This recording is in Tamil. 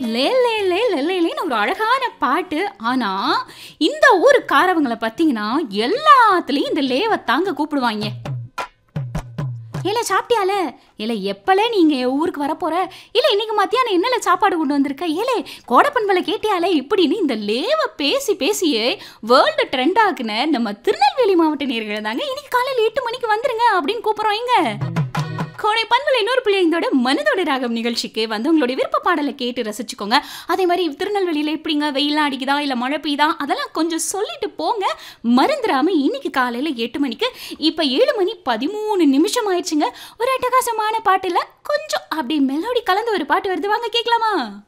லே லே லே லே லே லேன்னு ஒரு அழகான பாட்டு ஆனா இந்த ஊருக்காரவங்கள பார்த்தீங்கன்னா எல்லாத்துலயும் இந்த லேவை தாங்க கூப்பிடுவாங்க ஏல சாப்பிட்டியால ஏல எப்பல நீங்க என் ஊருக்கு வரப்போற இல்ல இன்னைக்கு மத்தியானம் என்னல சாப்பாடு கொண்டு வந்திருக்க ஏலே கோடப்பண்பலை கேட்டியாலே இப்படின்னு இந்த லேவை பேசி பேசியே வேர்ல்டு ட்ரெண்ட் ஆக்குன நம்ம திருநெல்வேலி மாவட்ட நேர்கள் தாங்க இன்னைக்கு காலையில் எட்டு மணிக்கு வந்துருங்க அப்படின்னு கூப்பிடுறோம் இங்க கோடை பண்புல இன்னொரு பிள்ளைங்களோட மனதோட ராகம் நிகழ்ச்சிக்கு வந்து உங்களுடைய விருப்ப பாடலை கேட்டு ரசிச்சுக்கோங்க அதே மாதிரி திருநெல்வேலியில் எப்படிங்க வெயிலாம் அடிக்குதா இல்லை மழை பெய்யுதா அதெல்லாம் கொஞ்சம் சொல்லிட்டு போங்க மறந்துடாம இன்னைக்கு காலையில் எட்டு மணிக்கு இப்போ ஏழு மணி பதிமூணு நிமிஷம் ஆயிடுச்சுங்க ஒரு அட்டகாசமான பாட்டில் கொஞ்சம் அப்படி மெலோடி கலந்து ஒரு பாட்டு வருது வாங்க கேட்கலாமா